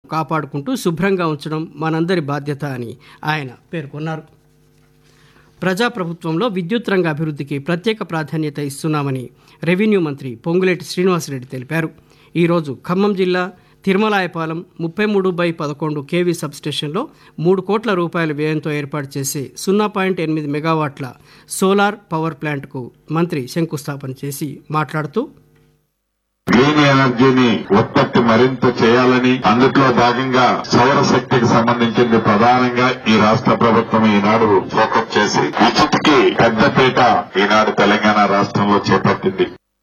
కాపాడుకుంటూ శుభ్రంగా ఉంచడం మనందరి బాధ్యత అని ఆయన పేర్కొన్నారు ప్రజాప్రభుత్వంలో విద్యుత్ రంగ అభివృద్ధికి ప్రత్యేక ప్రాధాన్యత ఇస్తున్నామని రెవెన్యూ మంత్రి పొంగులేటి శ్రీనివాసరెడ్డి తెలిపారు ఈరోజు ఖమ్మం జిల్లా తిరుమలాయపాలెం ముప్పై మూడు బై పదకొండు కేవీ సబ్స్టేషన్లో మూడు కోట్ల రూపాయల వ్యయంతో ఏర్పాటు చేసే సున్నా పాయింట్ ఎనిమిది మెగావాట్ల సోలార్ పవర్ ప్లాంట్కు మంత్రి శంకుస్థాపన చేసి మాట్లాడుతూ గ్రీన్ ఎనర్జీని ఉత్పత్తి మరింత చేయాలని అందులో భాగంగా సౌర శక్తికి సంబంధించింది ప్రధానంగా ఈ రాష్ట్ర ప్రభుత్వం ఈనాడు ఫోకస్ చేసి విద్యుత్కి పెద్దపీట ఈనాడు తెలంగాణ రాష్ట్రంలో చేపట్టింది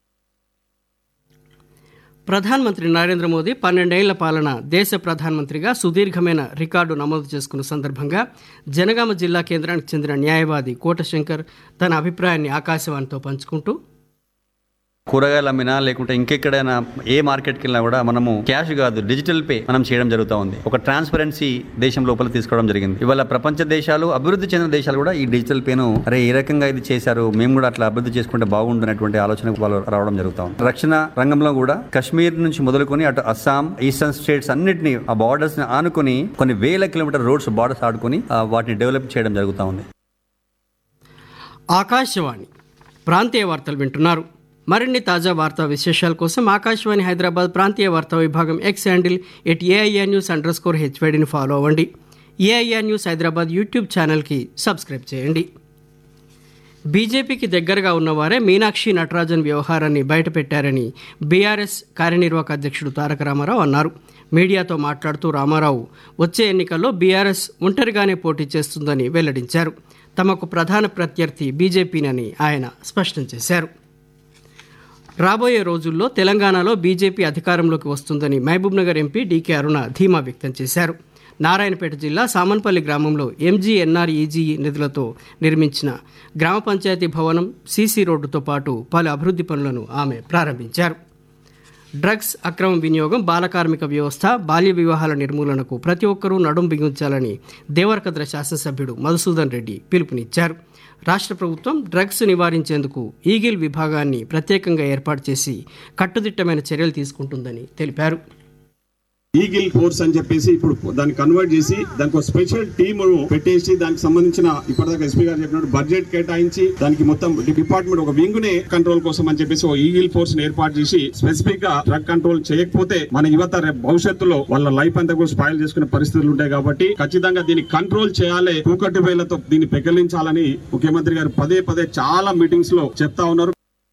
ప్రధానమంత్రి నరేంద్ర మోదీ పన్నెండేళ్ల పాలన దేశ ప్రధానమంత్రిగా సుదీర్ఘమైన రికార్డు నమోదు చేసుకున్న సందర్భంగా జనగామ జిల్లా కేంద్రానికి చెందిన న్యాయవాది కోటశంకర్ తన అభిప్రాయాన్ని ఆకాశవాణితో పంచుకుంటూ కూరగాయలు అమ్మినా లేకుంటే ఇంకెక్కడైనా ఏ మార్కెట్కి వెళ్ళినా కూడా మనము క్యాష్ కాదు డిజిటల్ పే మనం చేయడం జరుగుతూ ఉంది ఒక ట్రాన్స్పరెన్సీ దేశం లోపల తీసుకోవడం జరిగింది ఇవాళ ప్రపంచ దేశాలు అభివృద్ధి చెందిన దేశాలు కూడా ఈ డిజిటల్ పేను అరే ఏ రకంగా ఇది చేశారు మేము కూడా అట్లా అభివృద్ధి చేసుకుంటే బాగుంటున్నటువంటి ఆలోచన వాళ్ళు రావడం జరుగుతా ఉంది రక్షణ రంగంలో కూడా కశ్మీర్ నుంచి మొదలుకొని అటు అస్సాం ఈస్టర్న్ స్టేట్స్ అన్నిటిని ఆ బార్డర్స్ ని ఆనుకొని కొన్ని వేల కిలోమీటర్ రోడ్స్ బార్డర్స్ ఆడుకొని ఆ, వాటిని డెవలప్ చేయడం జరుగుతూ ఉంది ఆకాశవాణి ప్రాంతీయ వార్తలు వింటున్నారు మరిన్ని తాజా వార్తా విశేషాల కోసం ఆకాశవాణి హైదరాబాద్ ప్రాంతీయ వార్తా విభాగం X handle at AIR news underscore హెచ్వైడిని ఫాలో అవ్వండి ఏఐఆర్ న్యూస్ హైదరాబాద్ యూట్యూబ్ ఛానల్కి సబ్స్క్రైబ్ చేయండి బీజేపీకి దగ్గరగా ఉన్నవారే మీనాక్షి నటరాజన్ వ్యవహారాన్ని బయటపెట్టారని బీఆర్ఎస్ కార్యనిర్వాహక అధ్యక్షుడు తారక రామారావు అన్నారు మీడియాతో మాట్లాడుతూ రామారావు వచ్చే ఎన్నికల్లో బీఆర్ఎస్ ఒంటరిగానే పోటీ చేస్తుందని వెల్లడించారు తమకు ప్రధాన ప్రత్యర్థి బీజేపీనని ఆయన స్పష్టం చేశారు రాబోయే రోజుల్లో తెలంగాణలో బీజేపీ అధికారంలోకి వస్తుందని మహబూబ్నగర్ ఎంపీ డీకే అరుణ ధీమా వ్యక్తం చేశారు నారాయణపేట జిల్లా సామన్పల్లి గ్రామంలో ఎంజీఎన్ఆర్ఈజీ నిధులతో నిర్మించిన గ్రామ పంచాయతీ భవనం సీసీ రోడ్డుతో పాటు పలు అభివృద్ధి పనులను ఆమె ప్రారంభించారు డ్రగ్స్ అక్రమ వినియోగం బాలకార్మిక వ్యవస్థ బాల్య వివాహాల నిర్మూలనకు ప్రతి ఒక్కరూ నడుం బిగించాలని దేవరకద్ర శాసనసభ్యుడు మధుసూదన్ రెడ్డి పిలుపునిచ్చారు రాష్ట్ర ప్రభుత్వం డ్రగ్స్ నివారించేందుకు ఈగిల్ విభాగాన్ని ప్రత్యేకంగా ఏర్పాటు చేసి కట్టుదిట్టమైన చర్యలు తీసుకుంటుందని తెలిపారు ఈగిల్ ఫోర్స్ అని చెప్పేసి ఇప్పుడు దాన్ని కన్వర్ట్ చేసి దానికి ఒక స్పెషల్ టీమ్ పెట్టేసి దానికి సంబంధించిన ఇప్పటిదాకా ఎస్పీ గారు చెప్పినట్టు బడ్జెట్ కేటాయించి దానికి మొత్తం డిపార్ట్మెంట్ ఒక వింగ్ నే కంట్రోల్ కోసం అని చెప్పేసి ఒక ఈగిల్ ఫోర్స్ ని ఏర్పాటు చేసి స్పెసిఫిక్ గా డ్రగ్ కంట్రోల్ చేయకపోతే మన యువత రేపు భవిష్యత్తులో వాళ్ళ లైఫ్ అంతా కూడా స్పాయిల్ చేసుకునే పరిస్థితులు ఉంటాయి కాబట్టి ఖచ్చితంగా దీన్ని కంట్రోల్ చేయాలి కూకట్టు వేలతో దీన్ని పెకలించాలని ముఖ్యమంత్రి గారు పదే పదే చాలా మీటింగ్స్ లో చెప్తా ఉన్నారు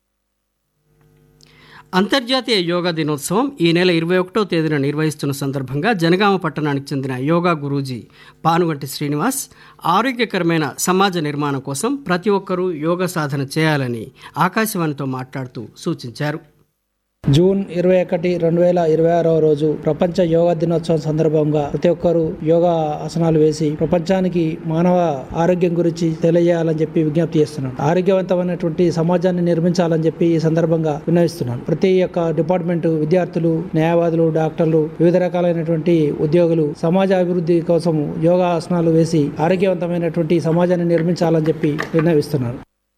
అంతర్జాతీయ యోగా దినోత్సవం ఈ నెల ఇరవై ఒకటో తేదీన నిర్వహిస్తున్న సందర్భంగా జనగామ పట్టణానికి చెందిన యోగా గురూజీ పానుగంటి శ్రీనివాస్ ఆరోగ్యకరమైన సమాజ నిర్మాణం కోసం ప్రతి ఒక్కరూ యోగా సాధన చేయాలని ఆకాశవాణితో మాట్లాడుతూ సూచించారు జూన్ ఇరవై ఒకటి రెండు వేల ఇరవై ఆరవ రోజు ప్రపంచ యోగా దినోత్సవం సందర్భంగా ప్రతి ఒక్కరూ యోగా ఆసనాలు వేసి ప్రపంచానికి మానవ ఆరోగ్యం గురించి తెలియజేయాలని చెప్పి విజ్ఞప్తి చేస్తున్నాను ఆరోగ్యవంతమైనటువంటి సమాజాన్ని నిర్మించాలని చెప్పి ఈ సందర్భంగా విన్నవిస్తున్నాను ప్రతి ఒక్క డిపార్ట్మెంట్ విద్యార్థులు న్యాయవాదులు డాక్టర్లు వివిధ రకాలైనటువంటి ఉద్యోగులు సమాజ అభివృద్ధి కోసం యోగా ఆసనాలు వేసి ఆరోగ్యవంతమైనటువంటి సమాజాన్ని నిర్మించాలని చెప్పి విన్నవిస్తున్నాను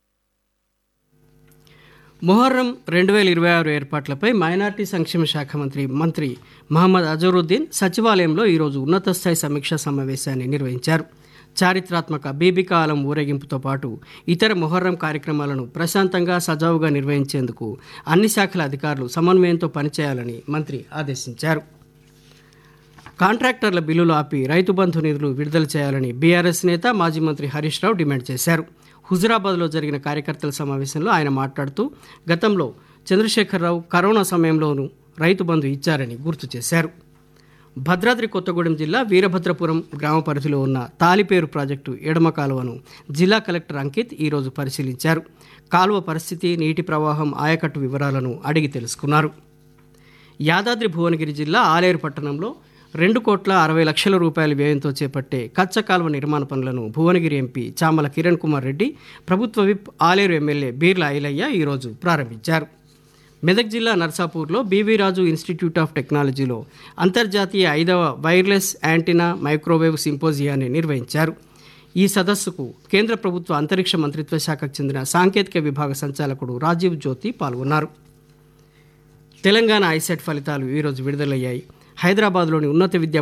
మొహర్రం రెండు వేల ఇరవై ఆరు ఏర్పాట్లపై మైనార్టీ సంక్షేమ శాఖ మంత్రి మంత్రి మహమ్మద్ అజరుద్దీన్ సచివాలయంలో ఈరోజు ఉన్నత స్థాయి సమీక్షా సమావేశాన్ని నిర్వహించారు చారిత్రాత్మక బీబికా ఆలం ఊరేగింపుతో పాటు ఇతర మొహర్రం కార్యక్రమాలను ప్రశాంతంగా సజావుగా నిర్వహించేందుకు అన్ని శాఖల అధికారులు సమన్వయంతో పనిచేయాలని మంత్రి ఆదేశించారు కాంట్రాక్టర్ల బిల్లులు ఆపి రైతు బంధు నిధులు విడుదల చేయాలని బీఆర్ఎస్ నేత మాజీ మంత్రి హరీష్ రావు డిమాండ్ చేశారు హుజురాబాద్లో జరిగిన కార్యకర్తల సమావేశంలో ఆయన మాట్లాడుతూ గతంలో చంద్రశేఖరరావు కరోనా సమయంలోనూ రైతు బంధు ఇచ్చారని గుర్తు చేశారు భద్రాద్రి కొత్తగూడెం జిల్లా వీరభద్రపురం గ్రామ పరిధిలో ఉన్న తాలిపేరు ప్రాజెక్టు ఎడమ కాలువను జిల్లా కలెక్టర్ అంకిత్ ఈరోజు పరిశీలించారు కాలువ పరిస్థితి నీటి ప్రవాహం ఆయకట్టు వివరాలను అడిగి తెలుసుకున్నారు యాదాద్రి భువనగిరి జిల్లా ఆలేరు పట్టణంలో రెండు కోట్ల అరవై లక్షల రూపాయల వ్యయంతో చేపట్టే కచ్చ కాలువ నిర్మాణ పనులను భువనగిరి ఎంపీ చామల కిరణ్ కుమార్ రెడ్డి ప్రభుత్వ విప్ ఆలేరు ఎమ్మెల్యే బీర్ల ఐలయ్య ఈరోజు ప్రారంభించారు మెదక్ జిల్లా నర్సాపూర్లో బీవీ రాజు ఇన్స్టిట్యూట్ ఆఫ్ టెక్నాలజీలో అంతర్జాతీయ ఐదవ వైర్లెస్ యాంటీనా మైక్రోవేవ్ సింపోజియాన్ని నిర్వహించారు ఈ సదస్సుకు కేంద్ర ప్రభుత్వ అంతరిక్ష మంత్రిత్వ శాఖకు చెందిన సాంకేతిక విభాగ సంచాలకుడు రాజీవ్ జ్యోతి పాల్గొన్నారు తెలంగాణ ఐసెట్ ఫలితాలు ఈరోజు విడుదలయ్యాయి హైదరాబాద్లోని ఉన్నత విద్యా